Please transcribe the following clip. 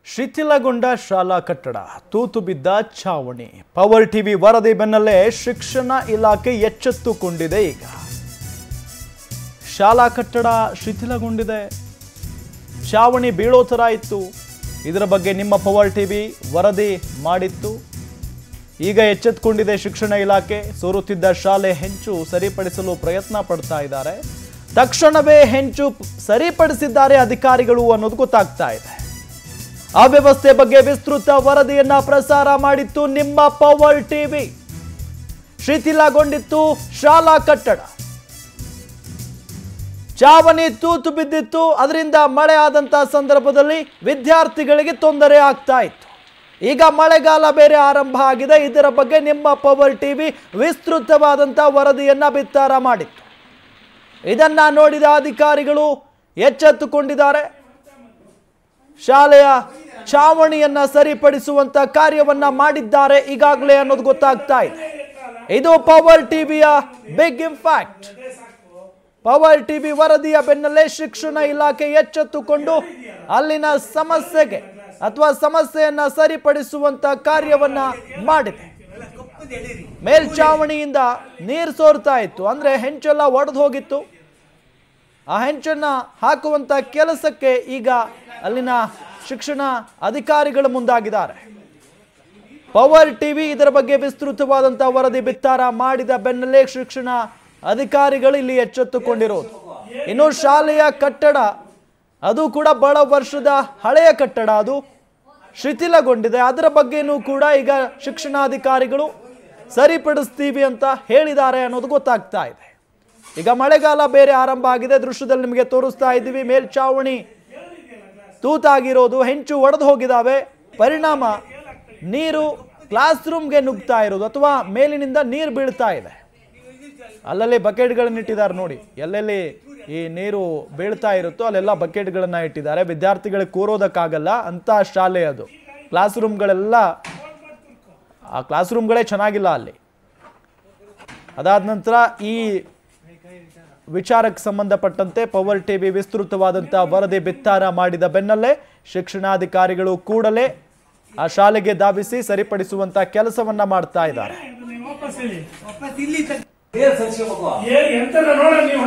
ಶಿಥಿಲಗೊಂಡ ಶಾಲಾ ಕಟ್ಟಡ ತೂತು ಬಿದ್ದ ಛಾವಣಿ ಪವರ್ ಟಿವಿ ವರದಿ ಬೆನ್ನಲ್ಲೇ ಶಿಕ್ಷಣ ಇಲಾಖೆ ಎಚ್ಚೆತ್ತುಕೊಂಡಿದೆ ಈಗ ಶಾಲಾ ಕಟ್ಟಡ ಶಿಥಿಲಗೊಂಡಿದೆ ಛಾವಣಿ ಬೀಳೋ ಥರ ಇತ್ತು ಇದರ ಬಗ್ಗೆ ನಿಮ್ಮ ಪವರ್ ಟಿವಿ ವರದಿ ಮಾಡಿತ್ತು ಈಗ ಎಚ್ಚೆತ್ತುಕೊಂಡಿದೆ ಶಿಕ್ಷಣ ಇಲಾಖೆ ಸೋರುತ್ತಿದ್ದ ಶಾಲೆ ಹೆಂಚು ಸರಿಪಡಿಸಲು ಪ್ರಯತ್ನ ಪಡ್ತಾ ಇದ್ದಾರೆ ತಕ್ಷಣವೇ ಹೆಂಚು ಸರಿಪಡಿಸಿದ್ದಾರೆ ಅಧಿಕಾರಿಗಳು ಅನ್ನೋದು ಗೊತ್ತಾಗ್ತಾ ಇದೆ ಅವ್ಯವಸ್ಥೆ ಬಗ್ಗೆ ವಿಸ್ತೃತ ವರದಿಯನ್ನ ಪ್ರಸಾರ ಮಾಡಿತ್ತು ನಿಮ್ಮ ಪವರ್ ಟಿವಿ ಶಿಥಿಲಗೊಂಡಿತ್ತು ಶಾಲಾ ಕಟ್ಟಡ ಚಾವಣಿ ತೂತು ಬಿದ್ದಿತ್ತು ಅದರಿಂದ ಮಳೆ ಆದಂತ ಸಂದರ್ಭದಲ್ಲಿ ವಿದ್ಯಾರ್ಥಿಗಳಿಗೆ ತೊಂದರೆ ಆಗ್ತಾ ಇತ್ತು ಈಗ ಮಳೆಗಾಲ ಬೇರೆ ಆರಂಭ ಆಗಿದೆ ಇದರ ಬಗ್ಗೆ ನಿಮ್ಮ ಪವರ್ ಟಿವಿ ವಿಸ್ತೃತವಾದಂಥ ವರದಿಯನ್ನ ಬಿತ್ತಾರ ಮಾಡಿತ್ತು ಇದನ್ನ ನೋಡಿದ ಅಧಿಕಾರಿಗಳು ಎಚ್ಚೆತ್ತುಕೊಂಡಿದ್ದಾರೆ ಶಾಲೆಯ ಛಾವಣಿಯನ್ನ ಸರಿಪಡಿಸುವಂತ ಕಾರ್ಯವನ್ನ ಮಾಡಿದ್ದಾರೆ ಈಗಾಗಲೇ ಅನ್ನೋದು ಗೊತ್ತಾಗ್ತಾ ಇದೆ ಇದು ಪವರ್ ಟಿವಿಯ ಬಿಗ್ ಇಂಪ್ಯಾಕ್ಟ್ ಪವರ್ ಟಿವಿ ವರದಿಯ ಬೆನ್ನಲ್ಲೇ ಶಿಕ್ಷಣ ಇಲಾಖೆ ಎಚ್ಚೆತ್ತುಕೊಂಡು ಅಲ್ಲಿನ ಸಮಸ್ಯೆಗೆ ಅಥವಾ ಸಮಸ್ಯೆಯನ್ನ ಸರಿಪಡಿಸುವಂತ ಕಾರ್ಯವನ್ನ ಮಾಡಿದೆ ಮೇಲ್ಛಾವಣಿಯಿಂದ ನೀರು ಸೋರ್ತಾ ಇತ್ತು ಅಂದ್ರೆ ಹೆಂಚೆಲ್ಲ ಒಡೆದು ಹೋಗಿತ್ತು ಆ ಹೆಂಚನ್ನ ಹಾಕುವಂತ ಕೆಲಸಕ್ಕೆ ಈಗ ಅಲ್ಲಿನ ಶಿಕ್ಷಣ ಅಧಿಕಾರಿಗಳು ಮುಂದಾಗಿದ್ದಾರೆ ಪವರ್ ಟಿವಿ ಇದರ ಬಗ್ಗೆ ವಿಸ್ತೃತವಾದಂಥ ವರದಿ ಬಿತ್ತಾರ ಮಾಡಿದ ಬೆನ್ನಲ್ಲೇ ಶಿಕ್ಷಣ ಅಧಿಕಾರಿಗಳು ಇಲ್ಲಿ ಎಚ್ಚೆತ್ತುಕೊಂಡಿರೋದು ಇನ್ನು ಶಾಲೆಯ ಕಟ್ಟಡ ಅದು ಕೂಡ ಬಹಳ ವರ್ಷದ ಹಳೆಯ ಕಟ್ಟಡ ಅದು ಶಿಥಿಲಗೊಂಡಿದೆ ಅದರ ಬಗ್ಗೆನೂ ಕೂಡ ಈಗ ಶಿಕ್ಷಣಾಧಿಕಾರಿಗಳು ಸರಿಪಡಿಸ್ತೀವಿ ಅಂತ ಹೇಳಿದ್ದಾರೆ ಅನ್ನೋದು ಗೊತ್ತಾಗ್ತಾ ಇದೆ ಈಗ ಮಳೆಗಾಲ ಬೇರೆ ಆರಂಭ ಆಗಿದೆ ದೃಶ್ಯದಲ್ಲಿ ನಿಮಗೆ ತೋರಿಸ್ತಾ ಇದ್ದೀವಿ ಮೇಲ್ಛಾವಣಿ ತೂತಾಗಿರೋದು ಹೆಂಚು ಒಡೆದು ಹೋಗಿದಾವೆ ಪರಿಣಾಮ ನೀರು ಕ್ಲಾಸ್ ರೂಮ್ಗೆ ನುಗ್ತಾ ಇರೋದು ಅಥವಾ ಮೇಲಿನಿಂದ ನೀರು ಬೀಳ್ತಾ ಇದೆ ಅಲ್ಲಲ್ಲಿ ಬಕೆಟ್ಗಳನ್ನ ಇಟ್ಟಿದ್ದಾರೆ ನೋಡಿ ಎಲ್ಲೆಲ್ಲಿ ಈ ನೀರು ಬೀಳ್ತಾ ಇರುತ್ತೋ ಅಲ್ಲೆಲ್ಲ ಬಕೆಟ್ಗಳನ್ನ ಇಟ್ಟಿದ್ದಾರೆ ವಿದ್ಯಾರ್ಥಿಗಳಿಗೆ ಕೂರೋದಕ್ಕಾಗಲ್ಲ ಅಂತ ಶಾಲೆ ಅದು ಕ್ಲಾಸ್ ರೂಮ್ಗಳೆಲ್ಲ ಆ ಕ್ಲಾಸ್ ರೂಮ್ಗಳೇ ಚೆನ್ನಾಗಿಲ್ಲ ಅಲ್ಲಿ ಅದಾದ ನಂತರ ಈ ವಿಚಾರಕ್ಕೆ ಸಂಬಂಧಪಟ್ಟಂತೆ ಪವರ್ ಟಿವಿ ವಿಸ್ತೃತವಾದಂಥ ವರದಿ ಬಿತ್ತಾರ ಮಾಡಿದ ಬೆನ್ನಲ್ಲೇ ಶಿಕ್ಷಣಾಧಿಕಾರಿಗಳು ಕೂಡಲೇ ಆ ಶಾಲೆಗೆ ಧಾವಿಸಿ ಸರಿಪಡಿಸುವಂತ ಕೆಲಸವನ್ನ ಮಾಡ್ತಾ ಇದ್ದಾರೆ ನೀವು ವಾಪಸ್ ಹೇಳಿ ವಾಪಸ್ ಇಲ್ಲಿ ತಗ್- ಏನ್ ಸಂಶಯ ಮಗು ಏನ್ ಎಂತ ನೋಡ ನೀವು